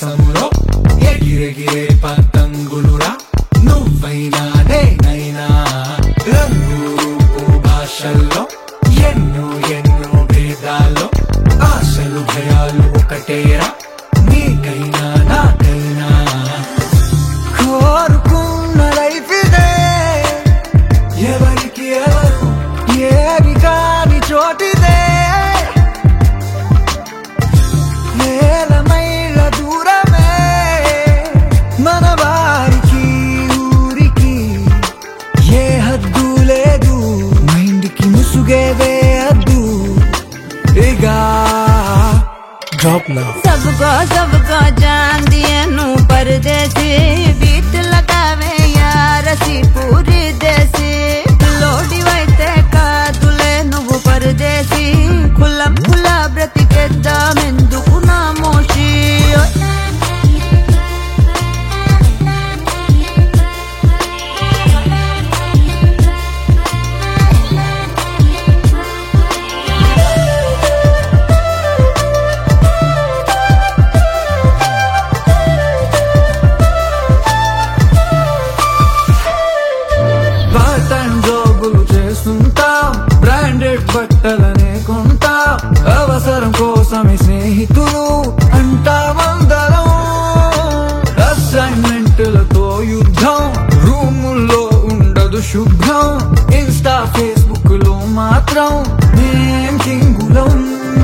దేశంలో ఎగిరెగిరే పతంగులురా నువ్వైనా నేనైనా రంగు రూపు భాషల్లో ఎన్నో ఎన్నో భేదాల్లో ఆశలు భయాలు ఒకటేరా నీకైనా నాకైనా కోరుకున్న లైఫ్ ఇదే ఎవరికి ఎవరు ఏమి కాని చోటిదే వేల మైళ్ళ దూరమే మన వారికి ఊరికి ఏ హద్దు లేదు మైండ్కి ముసుగే వేయద్దు ఇగా డ్రాప్ నా सबको सबको जान दिए नू परदेसी बीत लगावे यार सी पूरी देसी లోడి వైతే కాదులే నువ్వు పరదేశీ కులం కుల బ్రతికేద్దామెందుకు నా మోషి పార్ట్ టైం జాబులు చేస్తుంటాం బ్రాండెడ్ బట్టలనే కొంటాం అవసరం కోసమే స్నేహితులు అంటామందరం అసైన్మెంట్లతో యుద్ధం రూముల్లో ఉండదు శుభ్రం ఇన్స్టా ఫేస్బుక్ లో మాత్రం మేం కింగులం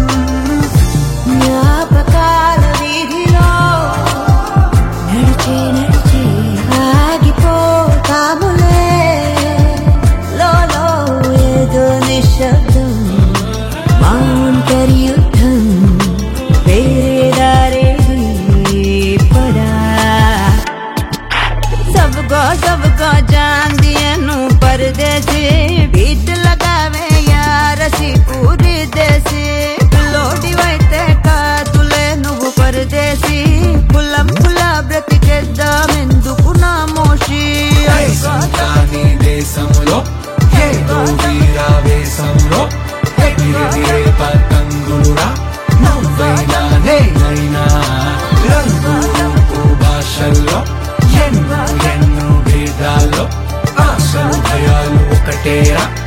జ్ఞాపకాల వీధిలో నడిచి నడిచి ఆగిపోతాములే లోలో ఏదో నిశ్శబ్దం మౌంటరి యుద్ధం వేరే దారేది పడా सबको सबको जान दिए नू परदेसी बीट लगावे यार सी पूरी देसी లోడి వైతే కాదులే నువ్వు పరదేశీ కులం కుల బ్రతికేద్దామెందుకు నా మోషి దేశంలోని దేశంలో ఏదో వీరావేశంలో ఎగిరెగిరే పతంగులురా నువ్వైనా నేనైనా రంగు రూపు భాషల్లో ఎన్నో ఎన్నో భేదాల్లో ఆశలు భయాలు ఒకటేరా